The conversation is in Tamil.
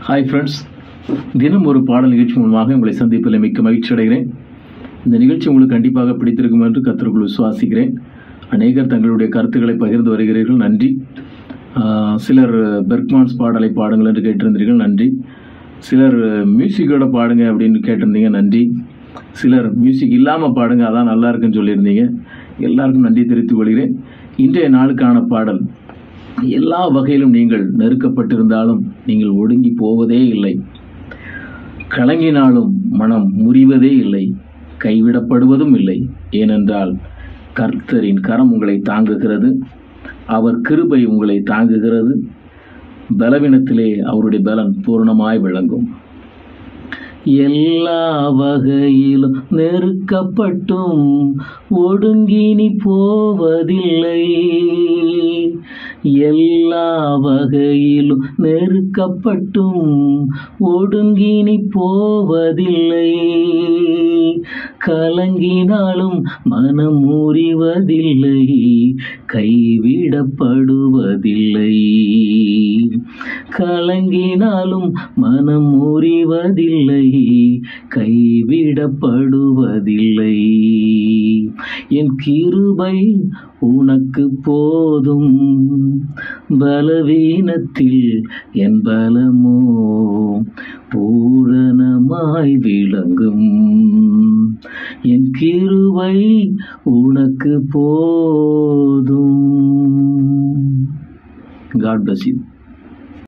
ஹாய் ஃப்ரெண்ட்ஸ் தினம் ஒரு பாடல் நிகழ்ச்சி மூலமாக உங்களை சந்திப்பதில் மிக்க மகிழ்ச்சி அடைகிறேன் இந்த நிகழ்ச்சி உங்களுக்கு கண்டிப்பாக பிடித்திருக்கும் என்று கத்திற்குள் விசுவாசிக்கிறேன் அநேகர் தங்களுடைய கருத்துக்களை பகிர்ந்து வருகிறீர்கள் நன்றி ஆஹ் சிலர் பெர்க்மான்ஸ் பாடலை பாடுங்கள் என்று கேட்டிருந்தீர்கள் நன்றி சிலர் மியூசிக்கோட பாடுங்க அப்படின்னு கேட்டிருந்தீங்க நன்றி சிலர் மியூசிக் இல்லாமல் பாடுங்க அதான் நல்லா இருக்குன்னு சொல்லியிருந்தீங்க எல்லாருக்கும் நன்றி தெரிவித்துக் கொள்கிறேன் இன்றைய நாளுக்கான பாடல் எல்லா வகையிலும் நீங்கள் நெருக்கப்பட்டிருந்தாலும் நீங்கள் ஒடுங்கி போவதே இல்லை கலங்கினாலும் மனம் முறிவதே இல்லை கைவிடப்படுவதும் இல்லை ஏனென்றால் கர்த்தரின் கரம் உங்களை தாங்குகிறது அவர் கிருபை உங்களை தாங்குகிறது பலவீனத்திலே அவருடைய பலன் பூர்ணமாய் விளங்கும் எல்லா வகையிலும் நெருக்கப்பட்டும் ஒடுங்கி நீ போவதில்லை எல்லா வகையிலும் நெருக்கப்பட்டும் ஒடுங்கி நீ போவதில்லை கலங்கினாலும் மனம் முறிவதில்லை கைவிடப்படுவதில்லை கலங்கினாலும் மனம் முறிவதில்லை கைவிடப்படுவதில்லை என் கிருபை உனக்கு போதும் பலவீனத்தில் என் பலமோ பூரணமாய் விளங்கும் என் கிருபை உனக்கு போதும் காட் bless you